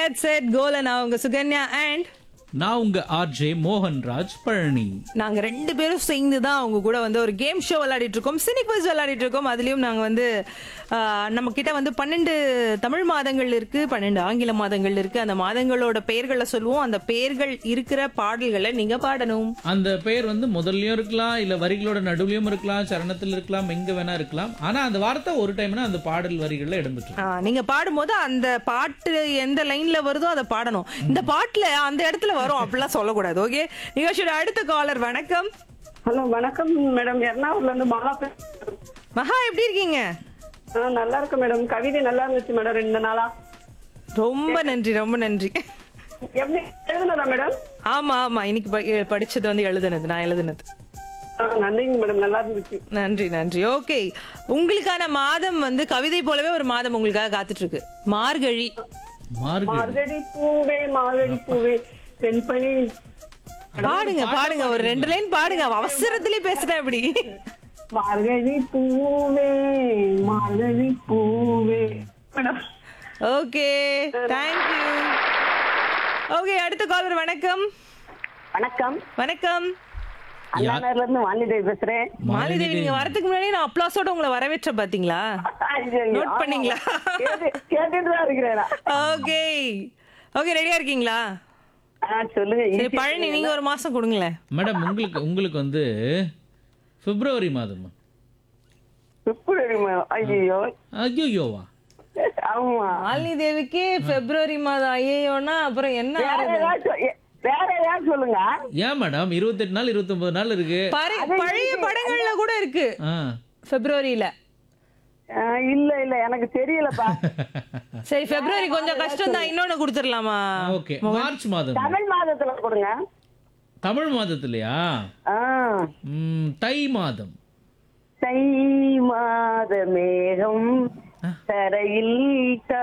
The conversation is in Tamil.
கெட் செட் கோல நான் உங்க சுகன்யா அண்ட் நான் உங்க ஆர்ஜே மோகன்ராஜ் பழனி நாங்க ரெண்டு பேரும் சேர்ந்து தான் அவங்க கூட வந்து ஒரு கேம் ஷோ விளையாடிட்டு இருக்கோம் சினிக் வைஸ் விளையாடிட்டு இருக்கோம் அதுலயும் நாங்க வந்து ஆ, நம்ம கிட்ட வந்து பன்னெண்டு தமிழ் மாதங்கள் இருக்கு பன்னெண்டு ஆங்கில மாதங்கள் இருக்கு அந்த மாதங்களோட பெயர்களை சொல்லுவோம் அந்த பெயர்கள் இருக்கிற பாடல்களை நீங்க பாடணும் அந்த பெயர் வந்து முதல்லயும் இருக்கலாம் இல்ல வரிகளோட நடுவுலயும் இருக்கலாம் சரணத்தில் இருக்கலாம் எங்க வேணா இருக்கலாம் ஆனா அந்த வார்த்தை ஒரு டைம்னா அந்த பாடல் வரிகள்ல இடம்பெற்று ஆ, நீங்க பாடும்போது அந்த பாட்டு எந்த லைன்ல வருதோ அதை பாடணும் இந்த பாட்டுல அந்த இடத்துல வரும் அப்படிலாம் சொல்லக்கூடாது ஓகே நிகழ்ச்சியோட அடுத்த காலர் வணக்கம் ஹலோ வணக்கம் மேடம் எர்ணாகுளம்ல இருந்து மாலா பேசுறேன். மகா எப்படி இருக்கீங்க ஆ, நல்லா இருக்கு மேடம் கவிதை நல்லா இருந்துச்சு மேடம் ரெண்டு நாளா ரொம்ப நன்றி ரொம்ப நன்றி எப்படி எழுதுனதா மேடம் ஆமா ஆமா இன்னைக்கு ப- படிச்சது வந்து எழுதுனது நான் எழுதுனது ஆ, நன்றிங்க மேடம் நல்லா இருந்துச்சு நன்றி நன்றி ஓகே உங்களுக்கான மாதம் வந்து கவிதை போலவே ஒரு மாதம் உங்களுக்காக காத்துட்டு இருக்கு மார்கழி மார்கழி மார்கழி பூவே மார்கழி பூவே தென்பனி பாடுங்க பாடுங்க ஒரு ரெண்டு லைன் பாடுங்க அவசரத்திலே பேசுறேன் இப்படி மார்கழி Poove Margazhi Poove madam okay thank you okay அடுத்த காலர் வணக்கம் வணக்கம் வணக்கம் அண்ணாநகர்ல இருந்து வாணிதேவி பேசுறேன் மாலிதேவி நீங்க வரதுக்கு முன்னாடி நான் அப்ளாஸோட உங்களை வரவேற்ற பாத்தீங்களா ஐயையோ, Note ஆமா, பண்ணீங்களா? கேட்டு- கேட்டுட்டு தான் இருக்கிறேன் ஓகே ஓகே ரெடியா இருக்கீங்களா ஆ, சொல்லுங்க சரி easy. பழனி நீங்க ஒரு மாசம் கொடுங்களேன் மேடம் உங்களுக்கு உங்களுக்கு வந்து பிப்ரவரி மாதம் பிப்ரவரி மாதம். ஐயையோ ஐயோயோவா ஆமா மாலினி தேவிக்கு பிப்ரவரி மாதம் ஐயோன்னா அப்புறம் என்ன வேற ஆறுது? ஏதாவது சொ- எ- வேற ஏதாவது சொல்லுங்க ஏன் மேடம் இருபத்தெட்டு நாள் இருபத்தொன்பது நாள் இருக்கு பரி- பழைய படங்கள்ல கூட இருக்கு ஆ. பிப்ரவரியில ஆ, இல்ல இல்ல எனக்கு தெரியலப்பா சரி பிப்ரவரி கொஞ்சம் கஷ்டம் தான் இன்னொன்னு கொடுத்துடலாமா ஓகே மார்ச் மாதம் தமிழ் மாதத்துல கொடுங்க தமிழ் மாதத்துலயா ஆ, ம், தை மாதம் தை மாத மேகம் தரையில்